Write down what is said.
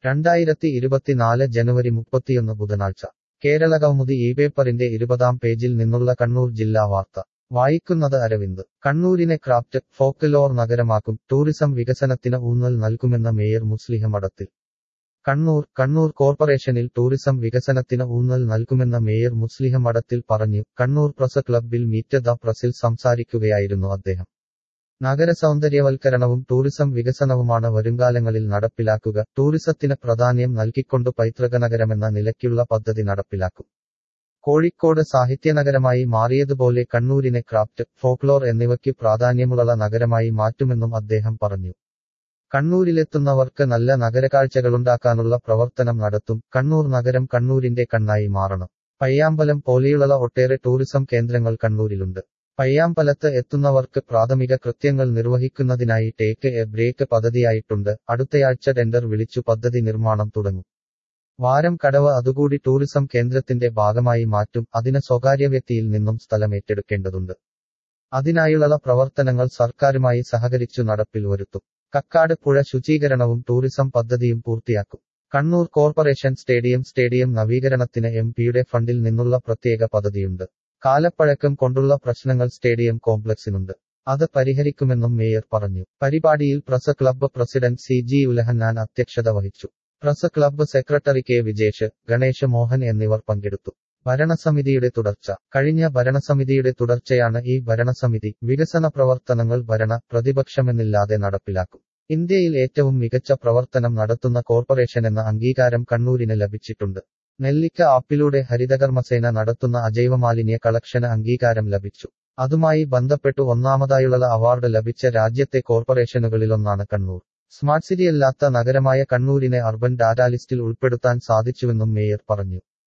രണ്ടായിരത്തി ഇരുപത്തിനാല് ജനുവരി മുപ്പത്തിയൊന്ന് ബുധനാഴ്ച കേരളകൗമുദി ഈ പേപ്പറിന്റെ ഇരുപതാം പേജിൽ നിന്നുള്ള കണ്ണൂർ ജില്ലാ വാർത്ത വായിക്കുന്നത് അരവിന്ദ് കണ്ണൂരിനെ ക്രാഫ്റ്റ് ഫോക്ക്ലോർ നഗരമാക്കും ടൂറിസം വികസനത്തിന് ഊന്നൽ നൽകുമെന്ന മേയർ മുസ്ലിഹ മഠത്തിൽ കണ്ണൂർ കണ്ണൂർ കോർപ്പറേഷനിൽ ടൂറിസം വികസനത്തിന് ഊന്നൽ നൽകുമെന്ന മേയർ മുസ്ലിഹ മഠത്തിൽ പറഞ്ഞു കണ്ണൂർ പ്രസ് ക്ലബ്ബിൽ മീറ്റ് ദ പ്രസിൽ സംസാരിക്കുകയായിരുന്നു അദ്ദേഹം നഗര സൗന്ദര്യവൽക്കരണവും ടൂറിസം വികസനവുമാണ് വരുംകാലങ്ങളിൽ നടപ്പിലാക്കുക ടൂറിസത്തിന് പ്രാധാന്യം നൽകിക്കൊണ്ട് പൈതൃക നഗരമെന്ന നിലയ്ക്കുള്ള പദ്ധതി നടപ്പിലാക്കും കോഴിക്കോട് സാഹിത്യനഗരമായി മാറിയതുപോലെ കണ്ണൂരിനെ ക്രാഫ്റ്റ് ഫോക്ലോർ എന്നിവയ്ക്ക് പ്രാധാന്യമുള്ള നഗരമായി മാറ്റുമെന്നും അദ്ദേഹം പറഞ്ഞു കണ്ണൂരിലെത്തുന്നവർക്ക് നല്ല നഗരകാഴ്ചകളുണ്ടാക്കാനുള്ള പ്രവർത്തനം നടത്തും കണ്ണൂർ നഗരം കണ്ണൂരിന്റെ കണ്ണായി മാറണം പയ്യാമ്പലം പോലെയുള്ള ഒട്ടേറെ ടൂറിസം കേന്ദ്രങ്ങൾ കണ്ണൂരിലുണ്ട് പയ്യാമ്പലത്ത് എത്തുന്നവർക്ക് പ്രാഥമിക കൃത്യങ്ങൾ നിർവഹിക്കുന്നതിനായി ടേക്ക് എ ബ്രേക്ക് പദ്ധതിയായിട്ടുണ്ട് അടുത്തയാഴ്ച ടെൻഡർ വിളിച്ചു പദ്ധതി നിർമ്മാണം തുടങ്ങും വാരം കടവ് അതുകൂടി ടൂറിസം കേന്ദ്രത്തിന്റെ ഭാഗമായി മാറ്റും അതിന് സ്വകാര്യ വ്യക്തിയിൽ നിന്നും സ്ഥലം ഏറ്റെടുക്കേണ്ടതുണ്ട് അതിനായുള്ള പ്രവർത്തനങ്ങൾ സർക്കാരുമായി സഹകരിച്ചു നടപ്പിൽ വരുത്തും കക്കാട് പുഴ ശുചീകരണവും ടൂറിസം പദ്ധതിയും പൂർത്തിയാക്കും കണ്ണൂർ കോർപ്പറേഷൻ സ്റ്റേഡിയം സ്റ്റേഡിയം നവീകരണത്തിന് എം പിയുടെ ഫണ്ടിൽ നിന്നുള്ള പ്രത്യേക പദ്ധതിയുണ്ട് കാലപ്പഴക്കം കൊണ്ടുള്ള പ്രശ്നങ്ങൾ സ്റ്റേഡിയം കോംപ്ലക്സിനുണ്ട് അത് പരിഹരിക്കുമെന്നും മേയർ പറഞ്ഞു പരിപാടിയിൽ press club president C G Ulahannan അധ്യക്ഷത വഹിച്ചു press club secretary K Vijesh Ganesh Mohan എന്നിവർ പങ്കെടുത്തു ഭരണസമിതിയുടെ തുടർച്ച കഴിഞ്ഞ ഭരണസമിതിയുടെ തുടർച്ചയാണ് ഈ ഭരണസമിതി വികസന പ്രവർത്തനങ്ങൾ ഭരണ പ്രതിപക്ഷമെന്നില്ലാതെ നടപ്പിലാക്കും ഇന്ത്യയിൽ ഏറ്റവും മികച്ച പ്രവർത്തനം നടത്തുന്ന കോർപ്പറേഷനെന്ന അംഗീകാരം കണ്ണൂരിന് ലഭിച്ചിട്ടുണ്ട് നെല്ലിക്ക ആപ്പിലൂടെ ഹരിതകർമ്മസേന നടത്തുന്ന അജൈവമാലിന്യ കളക്ഷന് അംഗീകാരം ലഭിച്ചു അതുമായി ബന്ധപ്പെട്ടു ഒന്നാമതായുള്ള അവാർഡ് ലഭിച്ച രാജ്യത്തെ കോർപ്പറേഷനുകളിലൊന്നാണ് കണ്ണൂർ സ്മാർട്ട് സിറ്റിയല്ലാത്ത നഗരമായ കണ്ണൂരിനെ അർബൻ ഡാറ്റാ ലിസ്റ്റിൽ ഉൾപ്പെടുത്താൻ സാധിച്ചുവെന്നും മേയർ പറഞ്ഞു